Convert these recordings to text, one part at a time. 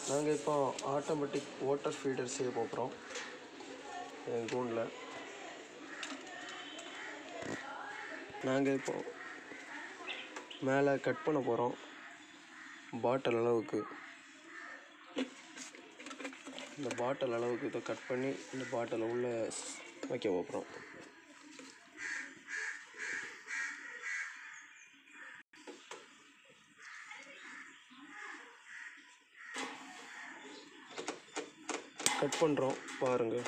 நாங்கள் இப்போ automatic water feeder செய்ய போகிறோம் என் கூண்டில் நாங்கள் இப்போ மேலே கட் பண்ண போகிறோம் பாட்டில் அளவுக்கு இந்த பாட்டில் அளவுக்கு இதை கட் பண்ணி இந்த பாட்டிலை உள்ளே வைக்க போகிறோம் கட் பண்ணுறோம் பாருங்கள்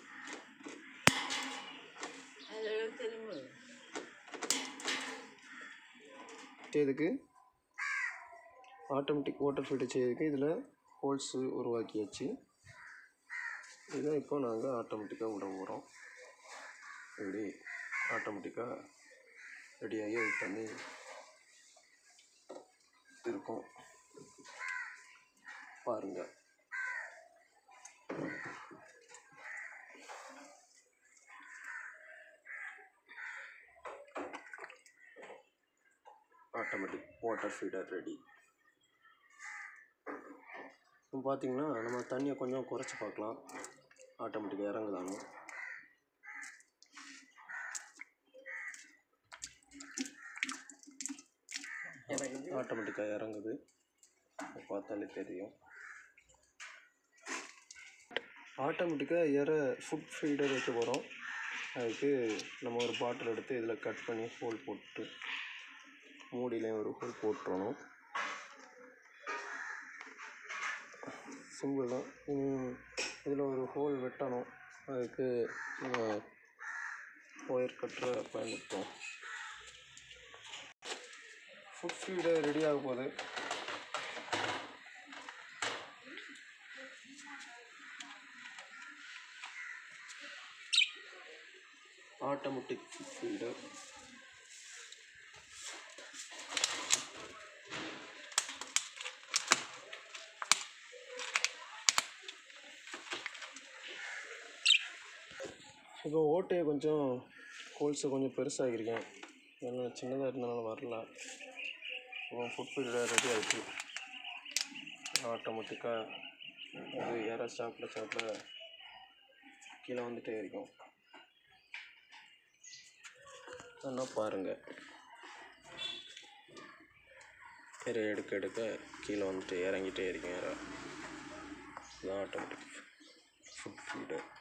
இதுக்கு ஆட்டோமேட்டிக் வாட்டர் ஃபில்டர் செய்யறதுக்கு இதில் ஹோல்ஸு உருவாக்கியாச்சு இதை இப்போ நாங்கள் ஆட்டோமேட்டிக்காக விட போகிறோம் இப்படி ஆட்டோமேட்டிக்காக ரெடியாகி அது தண்ணி இருக்கும் பாருங்கள் ஆட்டோமேட்டிக் வாட்டர் ஃபீடர் ரெடி இப்போ பார்த்தீங்கன்னா நம்ம தண்ணியை கொஞ்சம் குறைச்சி பார்க்கலாம் ஆட்டோமேட்டிக்காக இறங்குதானு ஆட்டோமேட்டிக்காக இறங்குது இப்போ பார்த்தாலே தெரியும் ஆட்டோமேட்டிக்காக இற ஃபுட் ஃபீடர் வைக்க போகிறோம் அதுக்கு நம்ம ஒரு பாட்டில் எடுத்து இதில் கட் பண்ணி ஹோல் போட்டு மூடியிலையும் ஒரு ஹோல் போட்டுறணும் சிம்பிள் தான் இதில் ஒரு ஹோல் வெட்டணும் அதுக்கு ஒயர் கட்டரை பயன்படுத்துவோம் ஃபுட் ஃபீடு ரெடி ஆக போகுது ஆட்டோமேட்டிக் ஃபுட் ஃபீடர் இப்போ ஓட்டையை கொஞ்சம் ஹோல்ஸை கொஞ்சம் பெருசாகிருக்கேன் ஏன்னா சின்னதாக இருந்தனால வரல இப்போ ஃபுட் ஃபீல்டர் ரெடி ஆகிடுச்சு ஆட்டோமேட்டிக்காக அது ஏற சாப்பிட சாப்பிட கீழே வந்துட்டே இருக்கும் என்ன பாருங்கள் இறை எடுக்க எடுக்க கீழே வந்துட்டு இறங்கிட்டே இருக்கும் இறை இதுதான் ஆட்டோமேட்டிக் ஃபுட் ஃபீடர்